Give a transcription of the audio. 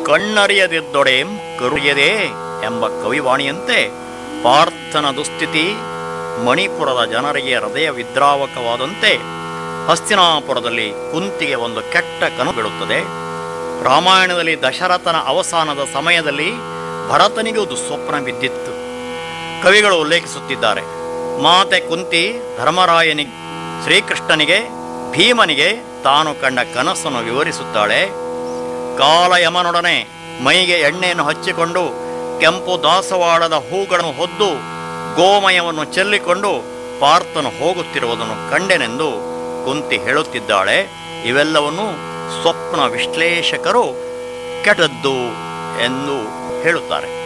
ಕಣ್ಣರಿಯದಿದ್ದೊಡೆಂ ಕರುಯದೆ ಎಂಬ ಕವಿವಾಣಿಯಂತೆ ಪಾರ್ಥನ ದುಸ್ಥಿತಿ ಮಣಿಪುರದ ಜನರಿಗೆ ಹೃದಯ ವಿದ್ರಾವಕವಾದಂತೆ ಹಸ್ತಿನಾಪುರದಲ್ಲಿ ಕುಂತಿಗೆ ಒಂದು ಕೆಟ್ಟ ಕನು ಬೀಳುತ್ತದೆ ರಾಮಾಯಣದಲ್ಲಿ ದಶರಥನ ಅವಸಾನದ ಸಮಯದಲ್ಲಿ ಭರತನಿಗೂ ದುಸ್ವಪ್ನ ಬಿದ್ದಿತ್ತು ಕವಿಗಳು ಉಲ್ಲೇಖಿಸುತ್ತಿದ್ದಾರೆ ಮಾತೆ ಕುಂತಿ ಧರ್ಮರಾಯನಿಗೆ ಶ್ರೀಕೃಷ್ಣನಿಗೆ ಭೀಮನಿಗೆ ತಾನು ಕಂಡ ಕನಸನ್ನು ವಿವರಿಸುತ್ತಾಳೆ ಕಾಲಯಮನೊಡನೆ ಮೈಗೆ ಎಣ್ಣೆಯನ್ನು ಹಚ್ಚಿಕೊಂಡು ಕೆಂಪು ದಾಸವಾಳದ ಹೂಗಳನ್ನು ಹೊದ್ದು ಗೋಮಯವನ್ನು ಚೆಲ್ಲಿಕೊಂಡು ಪಾರ್ಥನು ಹೋಗುತ್ತಿರುವುದನ್ನು ಕಂಡೆನೆಂದು ಕುಂತಿ ಹೇಳುತ್ತಿದ್ದಾಳೆ ಇವೆಲ್ಲವನ್ನು ಸ್ವಪ್ನ ವಿಶ್ಲೇಷಕರು ಕೆಟ್ಟದ್ದು ಎಂದು ಹೇಳುತ್ತಾರೆ